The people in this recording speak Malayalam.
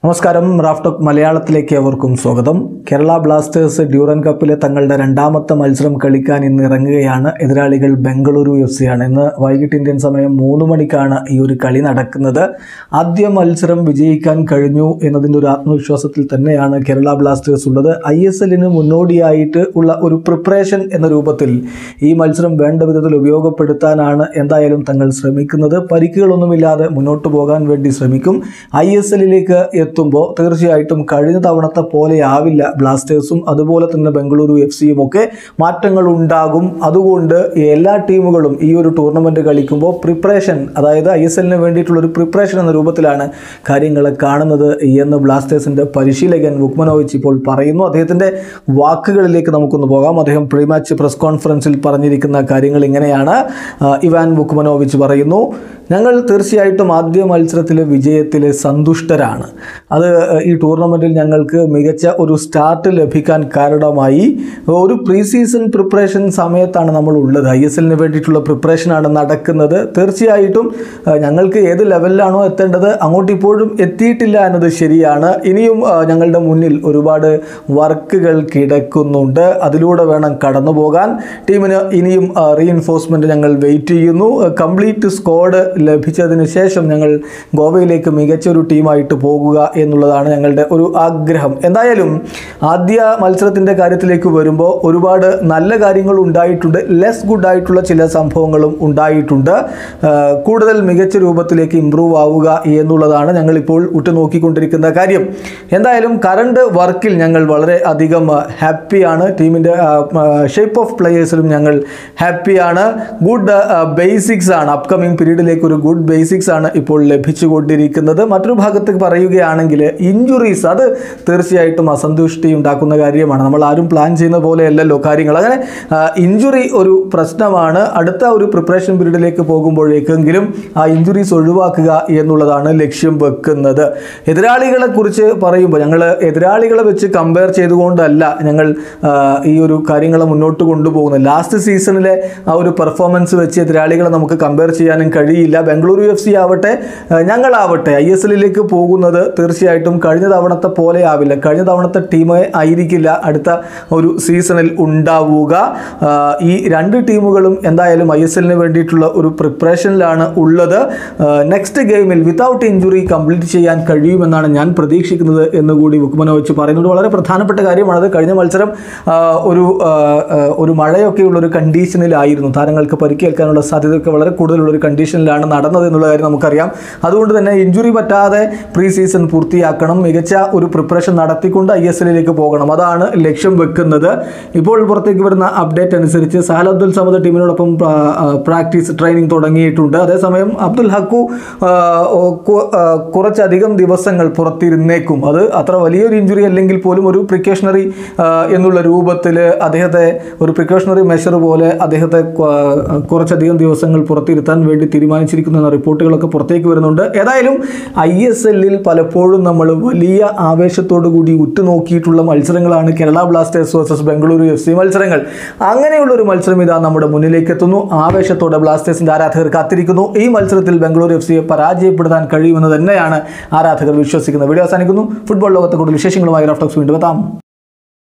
നമസ്കാരം റാഫ്ടോക്ക് മലയാളത്തിലേക്ക് അവർക്കും സ്വാഗതം കേരള ബ്ലാസ്റ്റേഴ്സ് ഡ്യൂറൻ കപ്പിലെ തങ്ങളുടെ രണ്ടാമത്തെ മത്സരം കളിക്കാൻ ഇന്ന് ഇറങ്ങുകയാണ് എതിരാളികൾ ബംഗളൂരു എഫ് സി ആണ് ഇന്ന് വൈകിട്ട് ഇന്ത്യൻ സമയം മൂന്ന് മണിക്കാണ് ഈ ഒരു കളി നടക്കുന്നത് ആദ്യ മത്സരം വിജയിക്കാൻ കഴിഞ്ഞു എന്നതിൻ്റെ ഒരു ആത്മവിശ്വാസത്തിൽ തന്നെയാണ് കേരള ബ്ലാസ്റ്റേഴ്സ് ഉള്ളത് ഐ എസ് എല്ലിന് മുന്നോടിയായിട്ട് ഉള്ള ഒരു പ്രിപ്പറേഷൻ എന്ന രൂപത്തിൽ ഈ മത്സരം വേണ്ട വിധത്തിൽ ഉപയോഗപ്പെടുത്താനാണ് എന്തായാലും തങ്ങൾ ശ്രമിക്കുന്നത് പരിക്കുകളൊന്നുമില്ലാതെ മുന്നോട്ട് പോകാൻ വേണ്ടി ശ്രമിക്കും ഐ എസ് എല്ലിലേക്ക് എത്തുമ്പോൾ തീർച്ചയായിട്ടും കഴിഞ്ഞ തവണത്തെ പോലെ ആവില്ല ബ്ലാസ്റ്റേഴ്സും അതുപോലെ തന്നെ ബംഗളൂരു എഫ് സിയും ഒക്കെ മാറ്റങ്ങൾ ഉണ്ടാകും അതുകൊണ്ട് എല്ലാ ടീമുകളും ഈ ഒരു ടൂർണമെൻറ്റ് കളിക്കുമ്പോൾ പ്രിപ്പറേഷൻ അതായത് ഐ എസ് എല്ലിന് വേണ്ടിയിട്ടുള്ള ഒരു പ്രിപ്പറേഷൻ എന്ന രൂപത്തിലാണ് കാര്യങ്ങളെ കാണുന്നത് എന്ന് ബ്ലാസ്റ്റേഴ്സിൻ്റെ പരിശീലകൻ വുക്മനോവിച്ച് ഇപ്പോൾ പറയുന്നു അദ്ദേഹത്തിൻ്റെ വാക്കുകളിലേക്ക് നമുക്കൊന്ന് പോകാം അദ്ദേഹം പ്രീ മാച്ച് പ്രസ് കോൺഫറൻസിൽ പറഞ്ഞിരിക്കുന്ന കാര്യങ്ങൾ ഇങ്ങനെയാണ് ആ, ഇവാൻ വുക്മനോവിച്ച് പറയുന്നു ഞങ്ങൾ തീർച്ചയായിട്ടും ആദ്യ മത്സരത്തിലെ വിജയത്തിൽ സന്തുഷ്ടരാണ് അത് ഈ ടൂർണമെൻറ്റിൽ ഞങ്ങൾക്ക് മികച്ച ഒരു സ്റ്റാർട്ട് ലഭിക്കാൻ കാരണമായി ഒരു പ്രീ സീസൺ പ്രിപ്പറേഷൻ സമയത്താണ് നമ്മൾ ഉള്ളത് ഐ എസ് എല്ലിന് വേണ്ടിയിട്ടുള്ള പ്രിപ്പറേഷനാണ് നടക്കുന്നത് തീർച്ചയായിട്ടും ആ, ഞങ്ങൾക്ക് ഏത് ലെവലിലാണോ എത്തേണ്ടത് അങ്ങോട്ട് ഇപ്പോഴും എത്തിയിട്ടില്ല എന്നത് ശരിയാണ് ഇനിയും ആ, ഞങ്ങളുടെ മുന്നിൽ ഒരുപാട് വർക്കുകൾ കിടക്കുന്നുണ്ട് അതിലൂടെ വേണം കടന്നു പോകാൻ ടീമിന് ഇനിയും റീഇൻഫോഴ്സ്മെൻറ്റ് ഞങ്ങൾ വെയിറ്റ് ചെയ്യുന്നു കംപ്ലീറ്റ് സ്ക്വാഡ് ലഭിച്ചതിന് ശേഷം ഞങ്ങൾ ഗോവയിലേക്ക് മികച്ച ഒരു ടീമായിട്ട് പോകുക എന്നുള്ളതാണ് ഞങ്ങളുടെ ഒരു ആഗ്രഹം എന്തായാലും ആദ്യ മത്സരത്തിൻ്റെ കാര്യത്തിലേക്ക് വരുമ്പോൾ ഒരുപാട് നല്ല കാര്യങ്ങൾ ഉണ്ടായിട്ടുണ്ട് ലെസ് ഗുഡ് ആയിട്ടുള്ള ചില സംഭവങ്ങളും ഉണ്ടായിട്ടുണ്ട് ആ, കൂടുതൽ മികച്ച രൂപത്തിലേക്ക് ഇമ്പ്രൂവ് ആവുക എന്നുള്ളതാണ് ഞങ്ങളിപ്പോൾ ഉറ്റുനോക്കിക്കൊണ്ടിരിക്കുന്ന കാര്യം എന്തായാലും കറണ്ട് വർക്കിൽ ഞങ്ങൾ വളരെ അധികം ഹാപ്പിയാണ് ടീമിൻ്റെ ഷേപ്പ് ഓഫ് പ്ലേയേഴ്സിലും ഞങ്ങൾ ഹാപ്പിയാണ് ഗുഡ് ബേസിക്സ് ആണ് അപ്കമിങ് പീരീഡിലേക്ക് ഒരു ഗുഡ് ബേസിക്സ് ആണ് ഇപ്പോൾ ലഭിച്ചുകൊണ്ടിരിക്കുന്നത് മറ്റൊരു ഭാഗത്ത് പറയുകയാണെങ്കിൽ ഇഞ്ചുറീസ് അത് തീർച്ചയായിട്ടും അസന്തുഷ്ടി ഉണ്ടാക്കുന്ന കാര്യമാണ് നമ്മൾ ആരും പ്ലാൻ ചെയ്യുന്ന പോലെയല്ലല്ലോ കാര്യങ്ങൾ അങ്ങനെ ഇഞ്ചുറി ഒരു പ്രശ്നമാണ് അടുത്ത ഒരു പ്രിപ്പറേഷൻ പീരീഡിലേക്ക് പോകുമ്പോഴേക്കെങ്കിലും ആ ഇഞ്ചുറീസ് ഒഴിവാക്കുക എന്നുള്ളതാണ് ലക്ഷ്യം വെക്കുന്നത് എതിരാളികളെ കുറിച്ച് പറയുമ്പോൾ ഞങ്ങൾ എതിരാളികളെ വെച്ച് കമ്പയർ ചെയ്തുകൊണ്ടല്ല ഞങ്ങൾ ആ, ഈ ഒരു കാര്യങ്ങൾ മുന്നോട്ട് കൊണ്ടുപോകുന്നത് ലാസ്റ്റ് സീസണിലെ ആ ഒരു പെർഫോമൻസ് വെച്ച് എതിരാളികളെ നമുക്ക് കമ്പയർ ചെയ്യാനും കഴിയില്ല ബംഗളൂരു എഫ് സി ആവട്ടെ ആ, ഞങ്ങളാവട്ടെ ഐ എസ് എല്ലിലേക്ക് പോകുന്നത് തീർച്ചയായിട്ടും കഴിഞ്ഞ തവണത്തെ പോലെ ആവില്ല കഴിഞ്ഞ തവണത്തെ ടീമേ ആയിരിക്കില്ല അടുത്ത ഒരു സീസണിൽ ഉണ്ടാവുക ആ, ഈ രണ്ട് ടീമുകളും എന്തായാലും ഐ എസ് എല്ലിന് വേണ്ടിയിട്ടുള്ള ഒരു പ്രിപ്പറേഷനിലാണ് ഉള്ളത് നെക്സ്റ്റ് ഗെയിമിൽ വിത്തൗട്ട് ഇഞ്ചുറി കംപ്ലീറ്റ് ചെയ്യാൻ കഴിയുമെന്നാണ് ഞാൻ പ്രതീക്ഷിക്കുന്നത് എന്ന് കൂടി വുക്മനോവിച്ച് പറയുന്നത് വളരെ പ്രധാനപ്പെട്ട കാര്യമാണത് കഴിഞ്ഞ മത്സരം ആ, ഒരു ആ, ആ, ഒരു മഴയൊക്കെയുള്ള ഒരു കണ്ടീഷനിലായിരുന്നു താരങ്ങൾക്ക് പരിക്കേൽക്കാനുള്ള സാധ്യതയൊക്കെ വളരെ കൂടുതലുള്ള ഒരു കണ്ടീഷനിലാണ് നടന്നത് എന്നുള്ള കാര്യം നമുക്കറിയാം അതുകൊണ്ട് തന്നെ ഇഞ്ചുറി പറ്റാതെ പ്രീ സീസൺ പൂർത്തിയാക്കണം മികച്ച ഒരു പ്രിപ്പറേഷൻ നടത്തിക്കൊണ്ട് ഐ എസ് എല്ലിലേക്ക് പോകണം അതാണ് ലക്ഷ്യം വെക്കുന്നത് ഇപ്പോൾ പുറത്തേക്ക് വരുന്ന അപ്ഡേറ്റ് അനുസരിച്ച് സഹൽ അബ്ദുൽ സമദ് ടീമിനോടൊപ്പം പ്രാക്ടീസ് ട്രെയിനിങ് തുടങ്ങിയിട്ടുണ്ട് അതേസമയം അബ്ദുൽ ഹക്കു ആ, ഓ, കു- ആ, കുറച്ചധികം ദിവസങ്ങൾ പുറത്തിരുന്നേക്കും അത് അത്ര വലിയൊരു ഇഞ്ചുറി അല്ലെങ്കിൽ പോലും ഒരു പ്രിക്കോഷണറി എന്നുള്ള രൂപത്തിൽ അദ്ദേഹത്തെ ഒരു പ്രിക്കോഷണറി മെഷർ പോലെ അദ്ദേഹത്തെ കു- ആ, കുറച്ചധികം ദിവസങ്ങൾ പുറത്തിരുത്താൻ വേണ്ടി തീരുമാനിച്ചിരിക്കുന്നു എന്ന റിപ്പോർട്ടുകളൊക്കെ പുറത്തേക്ക് വരുന്നുണ്ട് ഏതായാലും ഐ എസ് എല്ലിൽ പലപ്പോഴും നമ്മൾ വലിയ ആവേശത്തോടു കൂടി ഉറ്റുനോക്കിയിട്ടുള്ള മത്സരങ്ങളാണ് Kerala Blasters versus Bengaluru F C മത്സരങ്ങൾ അങ്ങനെയുള്ള ഒരു മത്സരം ഇതാ നമ്മുടെ മുന്നിലേക്ക് എത്തുന്നു ആവേശത്തോടെ ബ്ലാസ്റ്റേഴ്സിന്റെ ആരാധകർ കാത്തിരിക്കുന്നു ഈ മത്സരത്തിൽ ബംഗളൂരു എഫ് സിയെ പരാജയപ്പെടുത്താൻ കഴിയുമെന്ന് തന്നെയാണ് ആരാധകർ വിശ്വസിക്കുന്നത് വീഡിയോ അവസാനിക്കുന്നു ഫുട്ബോൾ ലോകത്തെ കൂടുതൽ വിശേഷങ്ങളുമായി റഫ്റ്റോക്സ് വീണ്ടും എത്താം